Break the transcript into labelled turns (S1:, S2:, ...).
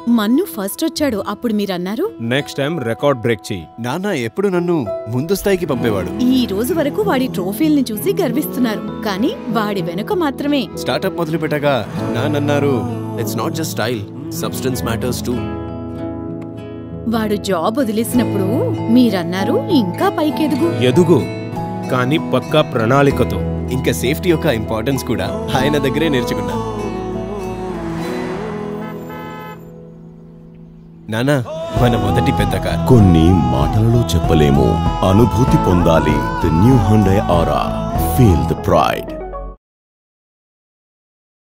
S1: మన్ను ఫస్ట్ వచ్చాడు అప్పుడు మీరన్నారు
S2: నెక్స్ట్ టైం రికార్డ్ బ్రేక్ చెయ్యి
S3: నాన్న ఎప్పుడు నన్ను ముందు స్థాయికి పంపేవాడు
S1: ఈ రోజు వరకు వాడి ట్రోఫీల్ని చూసి గర్విస్తున్నారు కానీ వాడి వెనుక మాత్రమే
S3: స్టార్టప్ మొదలు పెట్టాక నాన్నన్నారు it's not just style substance matters too
S1: వాడు జాబ్ వదిలేసినప్పుడు మీరన్నారు ఇంకా పైకెదుగు
S2: ఎదుగు కానీ పక్కా ప్రణాళికతో
S3: ఇంకా సేఫ్టీ యొక్క ఇంపార్టెన్స్ కూడా ఆయన దగ్గరే నేర్చుకున్నా నానా మన మొదటి పెద్ద కార్
S4: కొన్ని మాటలలో చెప్పలేము అనుభూతి పొందాలి the new Hyundai Aura feel the pride